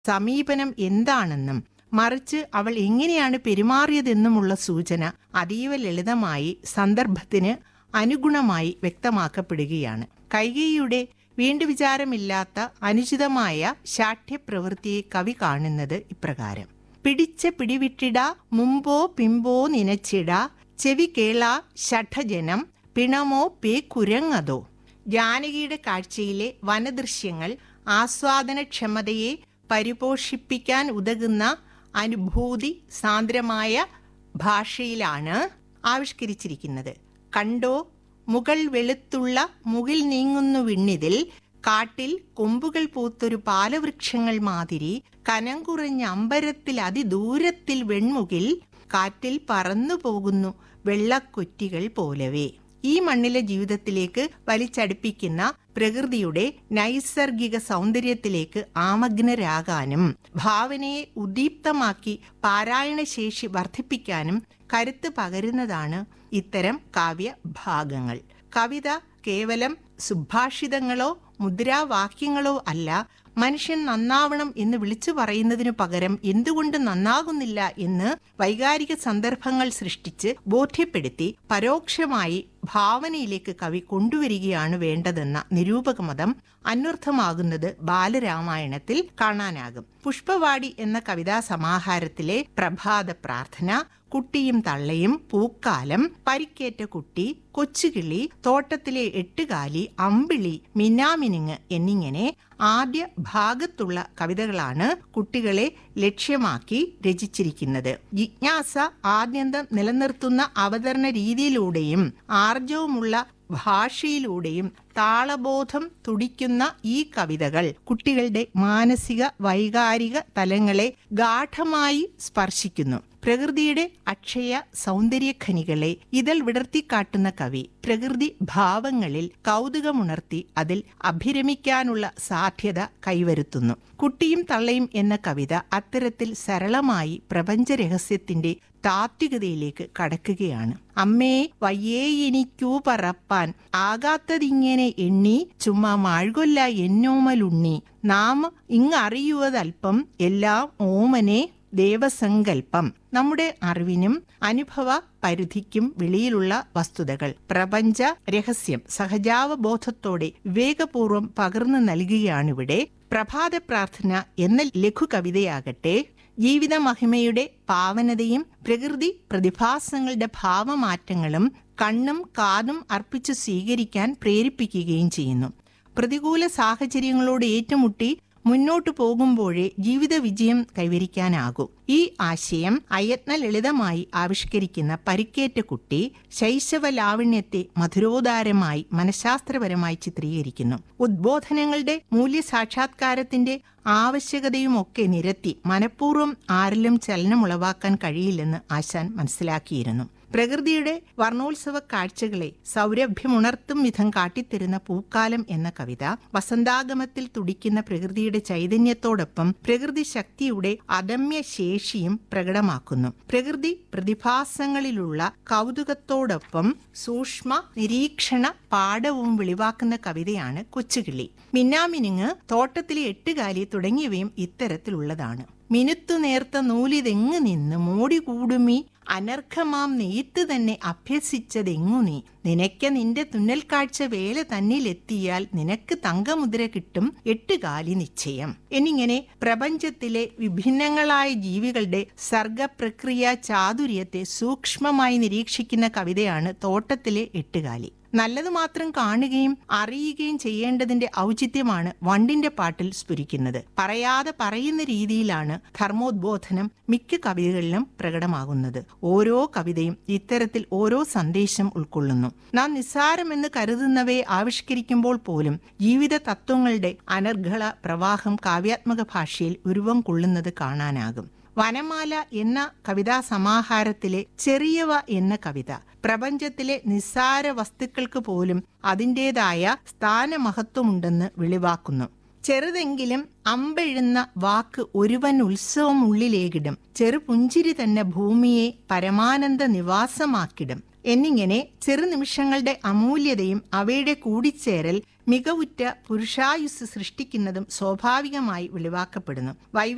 സമീപനം എന്താണെന്നും മറിച്ച് അവൾ എങ്ങനെയാണ് പെരുമാറിയതെന്നുമുള്ള സൂചന അതീവ ലളിതമായി സന്ദർഭത്തിന് അനുഗുണമായി വ്യക്തമാക്കപ്പെടുകയാണ് കൈകേയിയുടെ വീണ്ടുവിചാരമില്ലാത്ത അനുചിതമായ ശാഠ്യപ്രവൃത്തിയെ കവി കാണുന്നത് ഇപ്രകാരം പിടിച്ച പിടിവിട്ടിട മുമ്പോ പിമ്പോ നിനച്ചിട ചെവി കേള ഷഠജനം പിണമോ പേ കുരങ്ങതോ ജാനകിയുടെ കാഴ്ചയിലെ വനദൃശ്യങ്ങൾ ആസ്വാദനക്ഷമതയെ പരിപോഷിപ്പിക്കാൻ ഉതകുന്ന അനുഭൂതി സാന്ദ്രമായ ഭാഷയിലാണ് ആവിഷ്കരിച്ചിരിക്കുന്നത് കണ്ടോ മുകൾ വെളുത്തുള്ള മുകിൽ നീങ്ങുന്നു വിണ്ണിതിൽ കാട്ടിൽ കൊമ്പുകൾ പൂത്തൊരു പാലവൃക്ഷങ്ങൾ മാതിരി കനം കുറഞ്ഞ അമ്പരത്തിൽ അതിദൂരത്തിൽ വെൺമുകിൽ കാറ്റിൽ പറന്നു പോകുന്നു വെള്ളക്കൊറ്റികൾ പോലവേ ഈ മണ്ണിലെ ജീവിതത്തിലേക്ക് വലിച്ചടുപ്പിക്കുന്ന പ്രകൃതിയുടെ നൈസർഗിക സൗന്ദര്യത്തിലേക്ക് ആമഗ്നരാകാനും ഭാവനയെ ഉദ്ദീപ്തമാക്കി പാരായണശേഷി വർദ്ധിപ്പിക്കാനും കരുത്ത് പകരുന്നതാണ് ഇത്തരം കാവ്യഭാഗങ്ങൾ കവിത കേവലം സുഭാഷിതങ്ങളോ മുദ്രാവാക്യങ്ങളോ അല്ല മനുഷ്യൻ നന്നാവണം എന്ന് വിളിച്ചു പറയുന്നതിനു പകരം എന്തുകൊണ്ട് നന്നാകുന്നില്ല എന്ന് വൈകാരിക സന്ദർഭങ്ങൾ സൃഷ്ടിച്ച് ബോധ്യപ്പെടുത്തി പരോക്ഷമായി ഭാവനയിലേക്ക് കവി കൊണ്ടുവരികയാണ് വേണ്ടതെന്ന നിരൂപകമതം അന്വർത്ഥമാകുന്നത് ബാലരാമായണത്തിൽ കാണാനാകും പുഷ്പവാടി എന്ന കവിതാ സമാഹാരത്തിലെ പ്രഭാത പ്രാർത്ഥന കുട്ടിയും തള്ളയും പൂക്കാലം പരിക്കേറ്റ കുട്ടി കൊച്ചുകിളി തോട്ടത്തിലെ എട്ടുകാലി അമ്പിളി മിന്നാമിനുങ്ങ് എന്നിങ്ങനെ ആദ്യ ഭാഗത്തുള്ള കവിതകളാണ് കുട്ടികളെ ലക്ഷ്യമാക്കി രചിച്ചിരിക്കുന്നത് ജിജ്ഞാസ ആദ്യന്തം നിലനിർത്തുന്ന അവതരണ രീതിയിലൂടെയും ആർജവുമുള്ള ഭാഷയിലൂടെയും താളബോധം തുടിക്കുന്ന ഈ കവിതകൾ കുട്ടികളുടെ മാനസിക വൈകാരിക തലങ്ങളെ ഗാഠമായി സ്പർശിക്കുന്നു പ്രകൃതിയുടെ അക്ഷയ സൗന്ദര്യഖനികളെ ഇതൾ വിടർത്തിക്കാട്ടുന്ന കവി പ്രകൃതി ഭാവങ്ങളിൽ കൗതുകമുണർത്തി അതിൽ അഭിരമിക്കാനുള്ള സാധ്യത കൈവരുത്തുന്നു കുട്ടിയും തള്ളയും എന്ന കവിത അത്തരത്തിൽ സരളമായി പ്രപഞ്ച രഹസ്യത്തിന്റെ താത്വികതയിലേക്ക് കടക്കുകയാണ് അമ്മേ വയ്യേ എനിക്കൂ പറപ്പാൻ ആകാത്തതിങ്ങനെ എണ്ണി ചുമ്മാ മാഴ്കൊല്ല എന്നോമലുണ്ണി നാം ഇങ്ങറിയുവതൽപ്പം എല്ലാം ഓമനെ ദേവസങ്കൽപ്പം നമ്മുടെ അറിവിനും അനുഭവ പരിധിക്കും വെളിയിലുള്ള വസ്തുതകൾ പ്രപഞ്ച രഹസ്യം സഹജാവബോധത്തോടെ വിവേകപൂർവം പകർന്നു നൽകുകയാണിവിടെ പ്രഭാത പ്രാർത്ഥന എന്ന ലഘു കവിതയാകട്ടെ ജീവിത മഹിമയുടെ പാവനതയും പ്രകൃതി പ്രതിഭാസങ്ങളുടെ ഭാവമാറ്റങ്ങളും കണ്ണും കാതും അർപ്പിച്ചു സ്വീകരിക്കാൻ പ്രേരിപ്പിക്കുകയും ചെയ്യുന്നു പ്രതികൂല സാഹചര്യങ്ങളോട് ഏറ്റുമുട്ടി മുന്നോട്ടു പോകുമ്പോഴേ ജീവിത വിജയം കൈവരിക്കാനാകൂ ഈ ആശയം അയത്ന ലളിതമായി ആവിഷ്കരിക്കുന്ന പരിക്കേറ്റ കുട്ടി ശൈശവ ലാവണ്യത്തെ മധുരോദാരമായി മനഃശാസ്ത്രപരമായി ചിത്രീകരിക്കുന്നു ഉദ്ബോധനങ്ങളുടെ മൂല്യസാക്ഷാത്കാരത്തിന്റെ ആവശ്യകതയുമൊക്കെ നിരത്തി മനഃപൂർവ്വം ആരിലും ചലനമുളവാക്കാൻ കഴിയില്ലെന്ന് ആശാൻ മനസ്സിലാക്കിയിരുന്നു പ്രകൃതിയുടെ വർണ്ണോത്സവ കാഴ്ചകളെ സൗരഭ്യമുണർത്തും വിധം കാട്ടിത്തരുന്ന പൂക്കാലം എന്ന കവിത വസന്താഗമത്തിൽ തുടിക്കുന്ന പ്രകൃതിയുടെ ചൈതന്യത്തോടൊപ്പം പ്രകൃതി ശക്തിയുടെ അദമ്യ ശേഷിയും പ്രകടമാക്കുന്നു പ്രകൃതി പ്രതിഭാസങ്ങളിലുള്ള കൗതുകത്തോടൊപ്പം സൂക്ഷ്മ നിരീക്ഷണ പാഠവും വെളിവാക്കുന്ന കവിതയാണ് കൊച്ചുകിളി മിന്നാമിനുങ്ങ് തോട്ടത്തിലെ എട്ടുകാലി തുടങ്ങിയവയും ഇത്തരത്തിലുള്ളതാണ് മിനുത്തു നേർത്ത നൂലിതെങ്ങു നിന്ന് മോടികൂടുമീ അനർഘമാം നെയ്ത്ത് തന്നെ അഭ്യസിച്ചതെങ്ങു നീ നിനക്ക് നിന്റെ തുന്നൽ കാഴ്ച വേല തന്നിലെത്തിയാൽ നിനക്ക് തങ്കമുദ്ര കിട്ടും എട്ടുകാലി നിശ്ചയം എന്നിങ്ങനെ പ്രപഞ്ചത്തിലെ വിഭിന്നങ്ങളായ ജീവികളുടെ സർഗപ്രക്രിയ ചാതുര്യത്തെ സൂക്ഷ്മമായി നിരീക്ഷിക്കുന്ന കവിതയാണ് തോട്ടത്തിലെ എട്ടുകാലി നല്ലത് മാത്രം കാണുകയും അറിയുകയും ചെയ്യേണ്ടതിന്റെ ഔചിത്യമാണ് വണ്ടിന്റെ പാട്ടിൽ സ്ഫുരിക്കുന്നത് പറയാതെ പറയുന്ന രീതിയിലാണ് ധർമ്മോദ്ബോധനം മിക്ക കവിതകളിലും പ്രകടമാകുന്നത് ഓരോ കവിതയും ഇത്തരത്തിൽ ഓരോ സന്ദേശം ഉൾക്കൊള്ളുന്നു നാം നിസ്സാരമെന്ന് കരുതുന്നവയെ ആവിഷ്കരിക്കുമ്പോൾ പോലും ജീവിത തത്വങ്ങളുടെ അനർഘള പ്രവാഹം കാവ്യാത്മക ഭാഷയിൽ ഉരുവം കൊള്ളുന്നത് കാണാനാകും വനമാല എന്ന കവിതാ സമാഹാരത്തിലെ ചെറിയവ എന്ന കവിത പ്രപഞ്ചത്തിലെ നിസ്സാര വസ്തുക്കൾക്ക് പോലും അതിൻ്റെതായ സ്ഥാനമഹത്വമുണ്ടെന്ന് വെളിവാക്കുന്നു ചെറുതെങ്കിലും അമ്പെഴുന്ന വാക്ക് ഒരുവൻ ഉത്സവം ഉള്ളിലേകിടും ചെറുപുഞ്ചിരി തന്നെ ഭൂമിയെ പരമാനന്ദ നിവാസമാക്കിടും എന്നിങ്ങനെ ചെറുനിമിഷങ്ങളുടെ അമൂല്യതയും അവയുടെ കൂടിച്ചേരൽ മികവുറ്റ പുരുഷായുസ് സൃഷ്ടിക്കുന്നതും സ്വാഭാവികമായി വെളിവാക്കപ്പെടുന്നു വൈവി